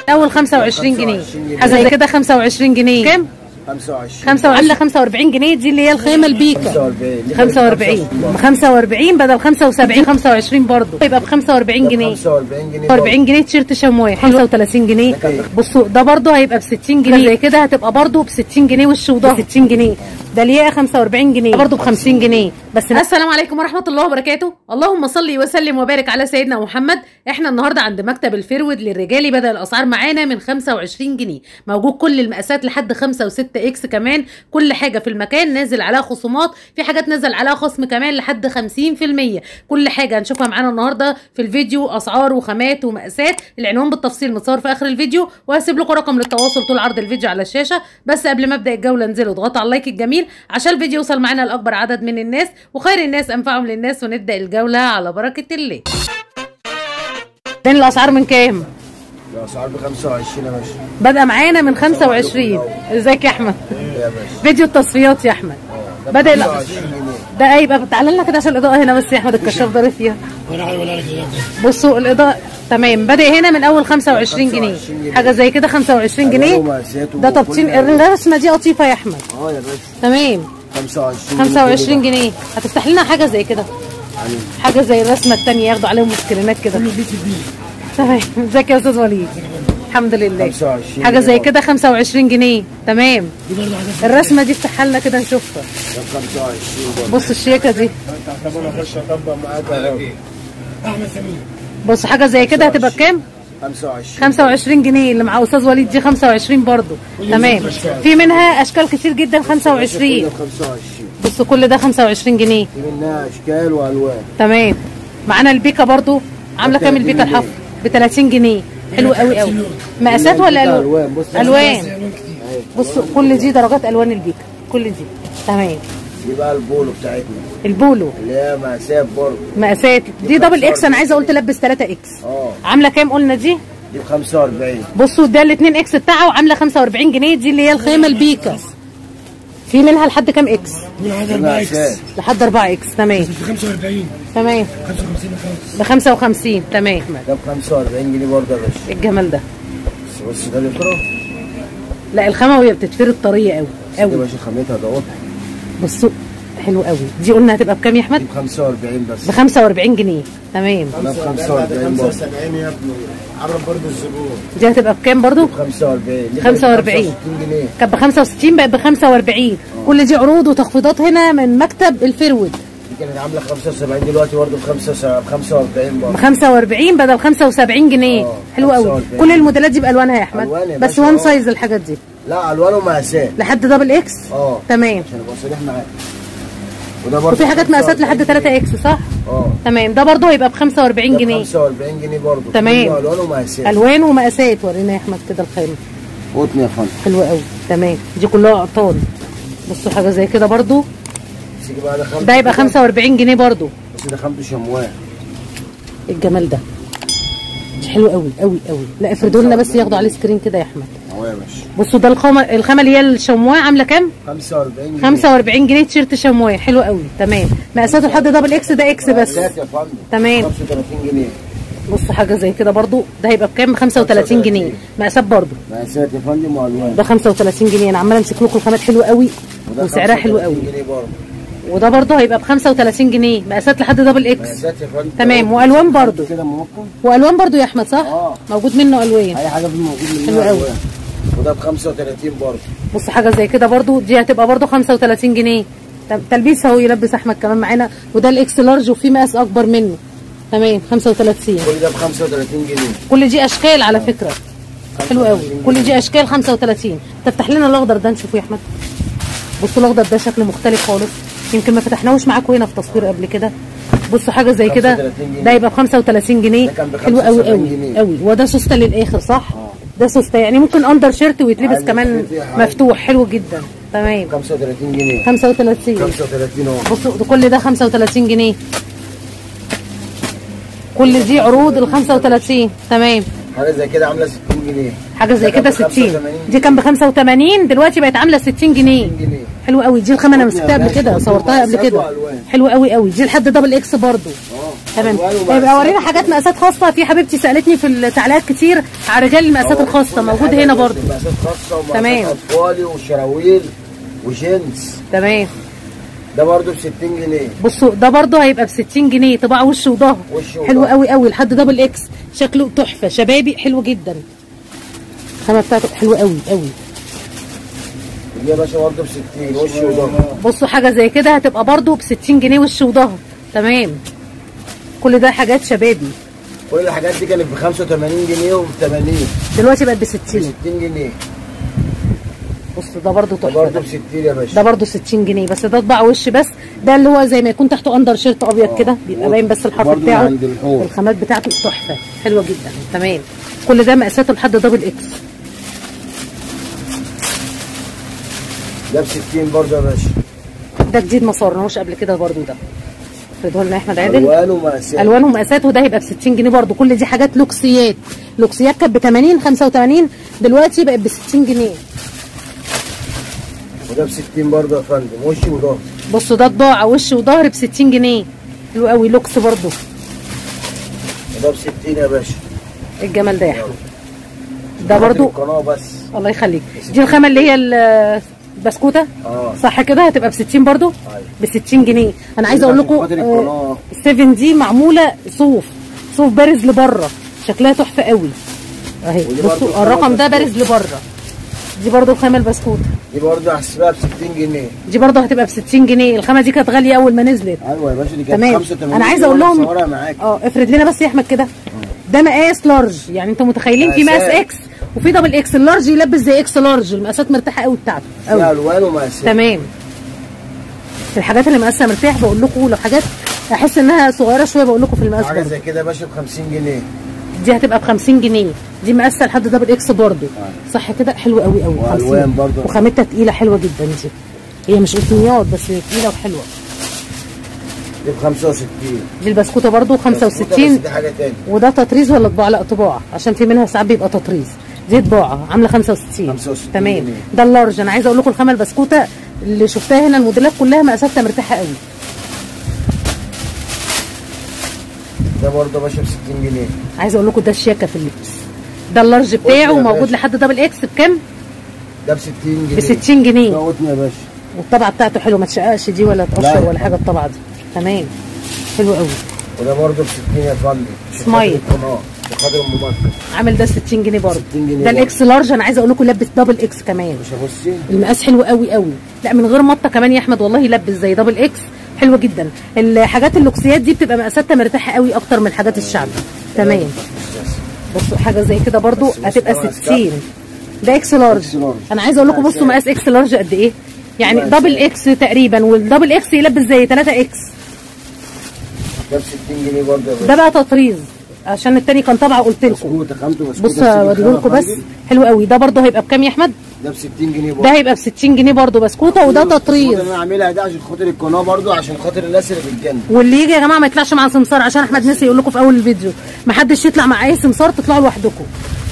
اول 25 جنيه 25 جنيه. حاجه زي كده 25 جنيه كام 25 خمسة عامله 45 جنيه دي اللي هي الخيمه البيكا 45 دي 45 45 بدل 75 25 برضه يبقى ب 45 جنيه 45 جنيه 40 جنيه تيشيرت شمواه 35 جنيه بصوا ده برضه هيبقى ب 60 جنيه زي كده هتبقى برضه ب 60 جنيه وش وضهر 60 جنيه ده الياقه 45 جنيه برضه ب 50 جنيه بس السلام عليكم ورحمه الله وبركاته اللهم صل وسلم وبارك على سيدنا محمد احنا النهارده عند مكتب الفرود للرجالي بدا الاسعار معانا من 25 جنيه موجود كل المقاسات لحد 5 و6 اكس كمان كل حاجه في المكان نازل عليها خصومات في حاجات نزل عليها خصم كمان لحد 50% كل حاجه هنشوفها معانا النهارده في الفيديو اسعار وخامات ومقاسات العنوان بالتفصيل متصور في اخر الفيديو وهسيب لكم رقم للتواصل طول عرض الفيديو على الشاشه بس قبل ما ابدا الجوله انزلوا اضغطوا على اللايك الجميل عشان الفيديو يوصل معانا لاكبر عدد من الناس وخير الناس انفعهم للناس ونبدا الجوله على بركه الله بين الاسعار من كام الاسعار ب 25 يا باشا بدأ معانا من 25 ازيك يا احمد يا باشا فيديو التصفيات يا احمد ده بدأ ال- 25 جنيه ده يبقى تعالى لنا كده عشان الاضاءه هنا بس يا احمد الكشاف ضارب فيها وانا عارف ولا لك بصوا الاضاءه تمام بدأ هنا من اول 25 جنيه 25 جنيه. حاجه زي كده 25 ألوان جنيه ومقاسات ده وكل تبطين حاجة. الرسمه دي قطيفه يا احمد اه يا باشا تمام 25 25 جنيه هتفتح لنا حاجه زي كده عليك. حاجه زي الرسمه الثانيه ياخدوا عليهم سكرينات كده كله بيت البيت تمام ازيك يا استاذ وليد الحمد لله 25 حاجه زي جنيه. كده 25 جنيه تمام دي برضه حاجات الرسمه دي افتحها لنا كده نشوفها ده 25 برضه بص الشيكه دي طب انا اخش اطبق معاك اهو احمد سمير بص حاجه زي كده هتبقى بكام 25 25 جنيه اللي مع استاذ وليد دي 25 برضو تمام في منها اشكال كتير جدا 25 كله ب 25 بص كل ده 25 جنيه في منها اشكال والوان تمام معانا البيكا برضو عامله كام البيكا الحفر ب 30 جنيه حلو قوي قوي مقاسات ولا البيكا الوان ألوان. بص الوان الوان كتير بص كل دي درجات الوان البيكا كل دي تمام دي بقى البولو بتاعتنا البولو اللي هي مقاسات برضه مقاسات دي دبل اكس انا عايزه اقول تلبس 3 اكس اه عامله كام قلنا دي دي ب 45 بصوا ده الاثنين اكس بتاعه عامله 45 جنيه دي اللي هي الخيمه البيكا في منها لحد كام اكس من هذا دي 4 اكس مقاسات لحد 4 اكس تمام في 45 تمام 55 خالص ب 55 تمام ده ب 45 جنيه برضه يا باشا إيه الجمال ده بس بص ده الكرة لا الخامه وهي بتتفرد طريه قوي دي يا قوي باشا خامتها ده واضح بصوا حلو قوي دي قلنا هتبقى بكام يا دي احمد ب 45 بس ب 45 جنيه تمام ده ب 45 برضه 75 يا ابني عرف برضه الزبون دي هتبقى بكام برضو 45 دي 45. 65 جنيه كانت ب 65 بقت ب 45 كل دي عروض وتخفيضات هنا من مكتب الفرود دي كانت عامله 75 دلوقتي برضه ب 45 ب برضه 45 بدل 75 جنيه آه، حلو قوي 45. كل الموديلات دي بالوانها يا احمد ألوان يا بس باشا، وان آه. سايز الحاجات دي لا الوان ومقاسات لحد دبل اكس اه تمام عشان ابقى صريح معاك وده برضه وفي حاجات مقاسات لحد 3 اكس صح اه تمام ده برضه هيبقى ب 45 ده ب جنيه 45 جنيه برضه تمام. كله الوان ومقاسات الوان ومقاسات ورينا يا احمد كده الخيمه قطن يا فندم حلوه قوي تمام دي كلها قطان بصوا حاجه زي كده برضه بس يجي بقى ده خامته ده يبقى كده، 45 جنيه برضه بس ده خامته شمواه الجمال ده دي حلو قوي قوي قوي لا افردوا لنا بس ياخدوا عليه سكرين كده يا احمد اهو يا باشا بصوا ده الخامه الخامه اللي هي الشمواه عامله كام 45 جنيه 45 جنيه تيشيرت شمواه حلو قوي تمام مقاساته لحد دبل اكس ده اكس بس مقاسات يا فندم تمام. 35 جنيه بصوا حاجه زي كده برضو ده هيبقى بكام 35 جنيه مقاسات برضو مقاسات يا فندم والوان ده 35 جنيه انا عماله امسك لكم الخامات حلوه قوي وده وسعرها حلو قوي 35 جنيه برضه وده برضو هيبقى ب 35 جنيه مقاسات لحد دبل اكس مقاسات يا فندم تمام، وألوان برضه. كده ممكن والوان برضو يا احمد صح آه. موجود منه الوان اي حاجه في الموجود منها حلو قوي. ألوان. وده ب 35 برضه بص حاجه زي كده برضو دي هتبقى برضو 35 جنيه طب تلبيس اهو يلبس احمد كمان معانا وده الاكس لارج وفي مقاس اكبر منه تمام 35 كل ده ب 35 جنيه كل دي اشكال على فكره حلو قوي كل دي اشكال 35 تفتح لنا الاخضر ده نشوفه يا احمد بصوا الاخضر ده شكل مختلف خالص يمكن ما فتحناهوش معاكم هنا في تصوير قبل كده بصوا حاجه زي كده 35 جنيه. ده يبقى ب 35 جنيه ده كان ب حلو قوي 75 قوي جنيه. قوي وده سوسته للاخر صح ده سوسته يعني ممكن اندر شيرت ويتلبس عادي، كمان عادي، عادي. مفتوح حلو جدا تمام 35 جنيه 35 35 اهو بصوا ده كل ده 35 جنيه كل دي عروض ال 35 تمام حاجه زي كده عامله 60 جنيه حاجه زي ده كان كده ب 60 85 دي كان ب 85 دلوقتي بقت عامله 60 جنيه 60 جنيه حلو قوي دي الخامه انا قطن يا مسكتها قبل باشا، كده قطن صورتها قبل ومقاسات كده وألوان. حلو قوي قوي دي لحد دبل اكس برضو اه تمام ألوان يبقى ومقاسات. ورينا حاجات مقاسات خاصه في حبيبتي سالتني في التعليقات كتير على رجال المقاسات اه، الخاصه كل موجود حاجة هنا بس برضو مقاسات خاصه ومقاسات تمام. اطفالي وشراويل وجينز تمام ده برضه ب 60 جنيه بصوا ده برضو هيبقى ب 60 جنيه طباع وش وظهر وش وظهر. حلو قوي قوي لحد دبل اكس شكله تحفه شبابي حلو جدا الخامه بتاعته حلوه قوي قوي دي يا باشا برضه ب 60 وش وظهر بصوا حاجه زي كده هتبقى برضو ب 60 جنيه وش وظهر تمام كل ده حاجات شبابي كل الحاجات دي كانت ب 85 جنيه وب 80 دلوقتي بقت ب ب 60 60 جنيه بصوا ده برضو ده تحفه برضه ده. ب 60 يا باشا ده برضو 60 جنيه بس ده طبع وش بس ده اللي هو زي ما يكون تحته اندر شيرت ابيض كده بيبقى باين بس الحرف برضو بتاعه عند الحوض. الخامات بتاعته تحفه حلوه جدا تمام كل ده مقاساته لحد دبل اكس ده ب 60 برضه يا باشا ده جديد ما صورناهوش قبل كده برضو ده افرضه لنا احمد عادل الوان ومقاسات الوان ومقاسات وده هيبقى ب 60 جنيه برضو كل دي حاجات لوكسيات لوكسيات كانت ب 80 85 دلوقتي بقت ب 60 جنيه وده ب 60 برضه يا فندم وش وظهر بصوا ده طباعه وش وظهر ب 60 جنيه حلو قوي لوكس برضو وده ب 60 يا باشا إيه الجمال ده يا احمد ده برضو القناه بس الله يخليك دي الخامه اللي هي ال- البسكوته اه صح كده هتبقى ب 60 برضو أيوة. ب 60 جنيه انا عايزه اقول لكم عشان خاطر القناة. 7 دي معموله صوف صوف بارز لبره شكلها تحفه قوي اهي ودي برضو بصوا الخامة الرقم ده البسكوت. بارز لبره دي برضو الخامه البسكوته دي برضه هحسبها ب 60 جنيه دي برضو هتبقى ب 60 جنيه الخامه دي كانت غاليه اول ما نزلت ايوه يا باشا دي كانت تمام 85 انا عايزه جنيه اقول وأنا لهم مصورها معاك اه افرد لنا بس يا احمد كده ده مقاس لارج يعني انتوا متخيلين في مقاس مقاسات. اكس وفي دبل اكس اللارج يلبس زي اكس لارج المقاسات مرتاحه قوي بتاعته قوي فيها الوان ومقاسات تمام في الحاجات اللي مقاسها مرتاح بقول لكم لو حاجات احس انها صغيره شويه بقول لكم في المقاس حاجه برضه زي كده يا باشا ب 50 جنيه دي هتبقى ب 50 جنيه دي مقاسه لحد دبل اكس برضه صح كده حلو قوي قوي وألوان برضه. وخامتها تقيله حلوه جدا دي هي مش قطنيات بس تقيله وحلوه دي ب 65 دي البسكوته برضه بس 65 دي حاجه تاني وده تطريز ولا طباعه لا طباعه عشان في منها ساعات بيبقى تطريز دي طباعه عامله 65 65 تمام جنيه. ده اللارج انا عايزه اقول لكم الخامه البسكوته اللي شفتها هنا الموديلات كلها مقاساتها مرتاحه قوي ده برضه يا باشا ب 60 جنيه عايزه اقول لكم ده الشياكه في اللبس ده اللارج بتاعه يا موجود باشا. لحد دبل اكس بكام ده ب 60 جنيه ب 60 جنيه ده قطن يا باشا والطبعه بتاعته حلوه ما تشققش دي ولا لا تقشر يا ولا حاجه الطبعه دي تمام حلو قوي وده برضه ب 60 يا فندم عشان سمايل. خاطر القناه عشان خاطر الممثل عامل ده 60 جنيه برضه 60 جنيه ده برضه. الاكس لارج انا عايزه اقول لكم لبس دبل اكس كمان مش هبصي المقاس حلو قوي قوي لا من غير مطه كمان يا احمد والله يلبس زي دبل اكس حلوه جدا الحاجات اللوكسيات دي بتبقى مقاساتها مرتاحه قوي اكتر من الحاجات الشعبي تمام بصوا حاجه زي كده برضو بس بص هتبقى طبعا 60 ده اكس لارج إكس لارج. انا عايزه اقول لكم بصوا مقاس اكس لارج قد ايه يعني مقاسات. دبل اكس تقريبا والدبل اكس يلبس زي 3 اكس ده ب 60 جنيه برضه يا باشا ده بقى تطريز عشان التاني كان طبعا قلت لكم بسكوت خامته بسكوت بصوا اوريه لكم بس حلو قوي ده برضو هيبقى بكام يا احمد ده ب 60 جنيه برضه ده هيبقى ب 60 جنيه برضو بسكوته وده تطريز البسكوت اللي انا عاملها ده عشان خاطر القناه برضه عشان خاطر الناس اللي بتجنن واللي يجي يا جماعه ما يطلعش مع سمسار عشان احمد نسي يقول لكم في اول الفيديو ما حدش يطلع مع اي سمسار تطلعوا لوحدكم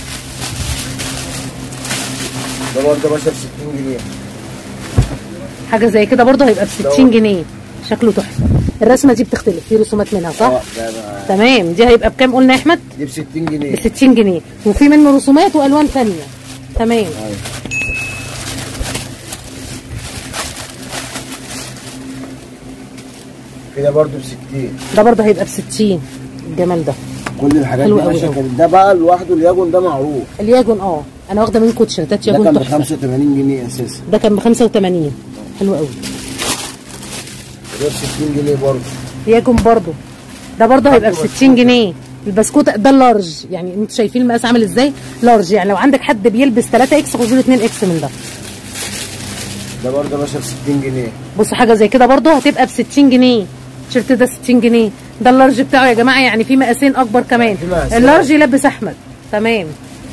ده برضه يا باشا ب 60 جنيه حاجه زي كده برضه هيبقى ب 60 دوت. جنيه شكله تحفه الرسمه دي بتختلف في رسومات منها صح اه ده بقى تمام دي هيبقى بكام قلنا يا احمد دي ب 60 ب جنيه 60 جنيه وفي منه رسومات والوان ثانيه تمام ايوه كده برضه ب 60 ده برضه هيبقى ب 60 الجمال ده كل الحاجات حلو دي أوي باشا أوي. كانت ده بقى لوحده الياجون ده معروف الياجون اه انا واخده منكم تيشيرتات ده ياجون كان ب تحفه 85 جنيه اساسا ده كان ب 85 حلو قوي ده ب 60 جنيه برضه ياجون برضه ده برضه هيبقى ب 60 جنيه البسكوت ده اللارج يعني انتوا شايفين المقاس عامل ازاي لارج يعني لو عندك حد بيلبس 3 اكس خدوا له 2 اكس من ده ده برضه يا باشا ب 60 جنيه بصوا حاجه زي كده برضه هتبقى ب 60 جنيه التيشيرت ده 60 جنيه ده اللارج بتاعه يا جماعه يعني في مقاسين اكبر كمان في مقاسات. اللارج يلبس احمد تمام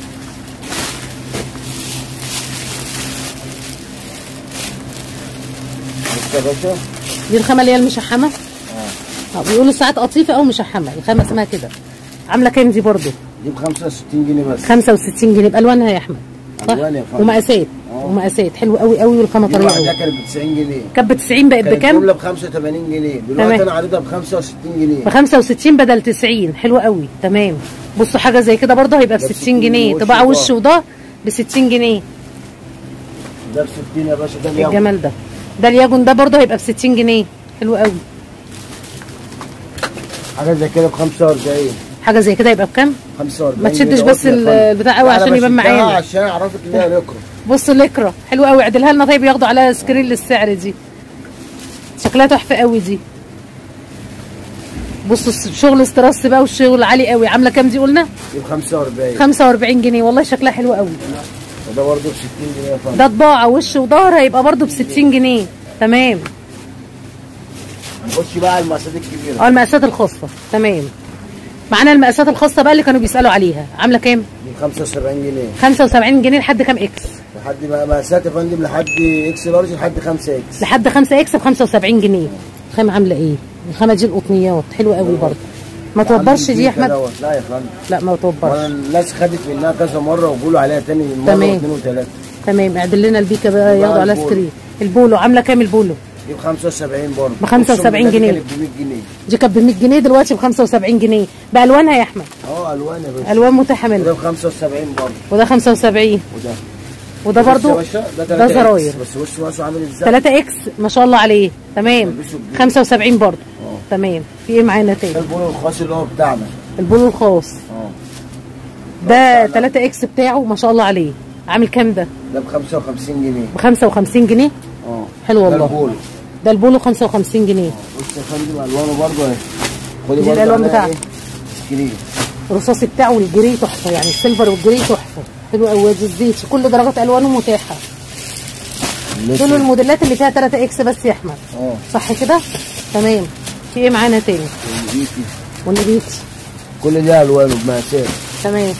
بص يا باشا دي الخامه اللي هي المشحمه اه بيقولوا ساعات قطيفه او مشحمه الخامه اسمها كده عامله كام دي برضه دي ب 65 جنيه بس 65 جنيه بألوانها يا أحمد صح ألوان يا فندم. ومقاسات آه. ومقاسات حلو قوي قوي والخامة دي طرية لوحدها قوي كانت ب 90 جنيه كانت ب 90 بقت كانت بكام؟ جمله ب 85 جنيه تمام. دلوقتي انا عارضها ب 65 جنيه ب 65 بدل 90 حلو قوي تمام بصوا حاجه زي كده برضه هيبقى ب ده ب 60 60 جنيه وش طباع وظهر. وش وده ب 60 جنيه ده ب 60 يا باشا ده اليوم الجمال ده ده الياجون ده برضه هيبقى ب 60 جنيه حلو قوي حاجه زي كده ب 45 حاجه زي كده يبقى بكام 45 ما تشدش جنيه بس قطن يا ال- فندم. البتاع قوي لا، أنا عشان يبان بشدها معانا. عشان اعرفك ان هي لكرة بصوا الاكرا حلو قوي اعدلها لنا طيب ياخدوا عليها سكرين للسعر دي شكلها تحفه قوي دي بصوا الس- شغل استراس بقى والشغل عالي قوي عامله كام دي قلنا دي ب 45 45 جنيه والله شكلها حلو قوي وده برضه ب 60 جنيه يا فندم ده طباعه وش وظهر هيبقى برضه ب 60 جنيه تمام نخش بقى على المقاسات الكبيره اه المقاسات الخاصه تمام معانا المقاسات الخاصه بقى اللي كانوا بيسالوا عليها عامله كام دي ب 75 جنيه 75 جنيه لحد كام اكس لحد ما مقاسات يا فندم لحد اكس لارج لحد 5 اكس لحد 5 اكس ب 75 جنيه الخامه عامله ايه الخامه دي القطنيات حلوه قوي برضه ما توبرش دي يا احمد لا يا فندم لا ما وانا توبرش الناس خدت منها كذا مره وبيقولوا عليها تاني مره تمام. واثنين وثلاثه تمام اعدل لنا البيكه بقى ياخدوا عليها البولو. سكرين البولو عامله كام البولو دي ب 75 برضه ب 75 الشغل ده جنيه. كانت ب 100 جنيه دي كانت ب 100 جنيه دلوقتي ب 75 جنيه بالوانها يا احمد اه الوان يا باشا الوان متاحه وده منها ب 75 برضه وده 75 وده وده بص يا برضه باشا، ده ده 3 زراير إكس، بس وش واسه عامل ازاي 3 اكس ما شاء الله عليه تمام لبسه جديد. 75 برضه اه. تمام في ايه معانا ده تاني البولو الخاص اللي هو بتاعنا البولو الخاص اه ده 3 اكس بتاعه ما شاء الله عليه عامل كام ده ده ب 55 جنيه ب 55 جنيه اه حلو ده والله البولو ده البولو 55 جنيه بص يا فندم الوانه برضه اهي خدي دي برضه الألوان عليها بتاعته. إيه؟ سكرين الرصاصي بتاعه والجري تحفه يعني السيلفر والجري تحفه حلو قوي الزيت كل درجات الوانه متاحه دول الموديلات اللي فيها 3 اكس بس يا احمد اه صح كده تمام في ايه معانا تاني البيتي. والنبيتي كل دي الوانه بمقاسات تمام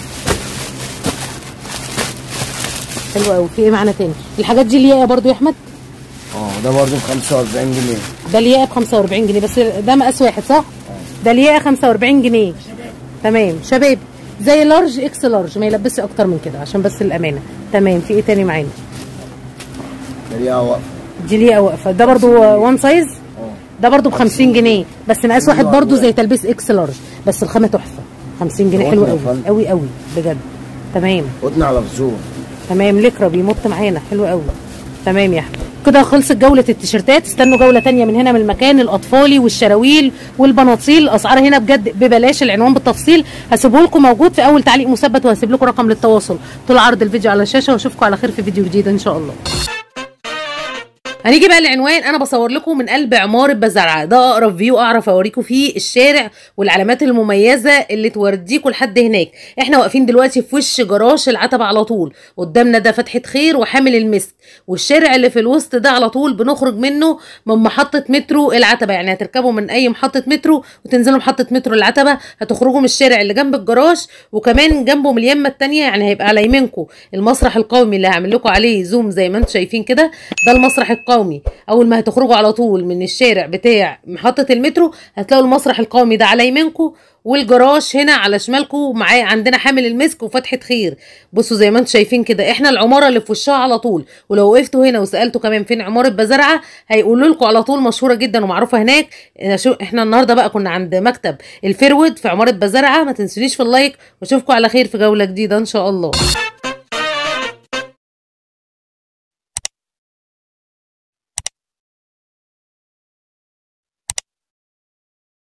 حلو قوي في ايه معانا تاني الحاجات دي الياقه برضو يا احمد اه ده برضه ب 45 جنيه ده الياقه ب 45 جنيه بس ده مقاس واحد صح ده الياقه 45 جنيه تمام شباب زي لارج اكس لارج ما يلبسش اكتر من كده عشان بس الامانه تمام في ايه تاني معانا ده ليها واقفه دي الياقه واقفه ده برضو وان سايز اه ده برضو ب 50 جنيه بس مقاس واحد برضو زي تلبيس اكس لارج بس الخامه تحفه 50 جنيه حلو قطن يا قوي فندم. قوي قوي بجد تمام قطن على فزور تمام لكرة بيمط معانا حلو قوي تمام يا احمد كده خلصت جولة التيشيرتات استنوا جولة تانية من هنا من المكان الأطفالي والشراويل والبناطيل أسعار هنا بجد ببلاش العنوان بالتفصيل هسيبه لكم موجود في أول تعليق مثبت وهسيب لكم رقم للتواصل طول عرض الفيديو على الشاشة واشوفكم على خير في فيديو جديد إن شاء الله هنيجي بقى العنوان انا بصور لكم من قلب عماره بزرعه ده اقرب فيو اعرف اوريكم فيه الشارع والعلامات المميزه اللي توديكم لحد هناك احنا واقفين دلوقتي في وش جراج العتبه على طول قدامنا ده فتحه خير وحامل المسك والشارع اللي في الوسط ده على طول بنخرج منه من محطه مترو العتبه يعني هتركبوا من اي محطه مترو وتنزلوا محطه مترو العتبه هتخرجوا من الشارع اللي جنب الجراج وكمان جنبه من اليمه التانيه يعني هيبقى على يمينكم المسرح القومي اللي هعمل لكم عليه زوم زي ما انتم شايفين كده ده المسرح القومي اول ما هتخرجوا على طول من الشارع بتاع محطه المترو هتلاقوا المسرح القومي ده على يمينكم والجراج هنا على شمالكم معاه عندنا حامل المسك وفتحه خير بصوا زي ما انتم شايفين كده احنا العماره اللي في وشها على طول ولو وقفتوا هنا وسالتوا كمان فين عماره بزرعه هيقولوا لكم على طول مشهوره جدا ومعروفه هناك احنا النهارده بقى كنا عند مكتب الفرود في عماره بزرعه ما تنسونيش في اللايك واشوفكم على خير في جوله جديده ان شاء الله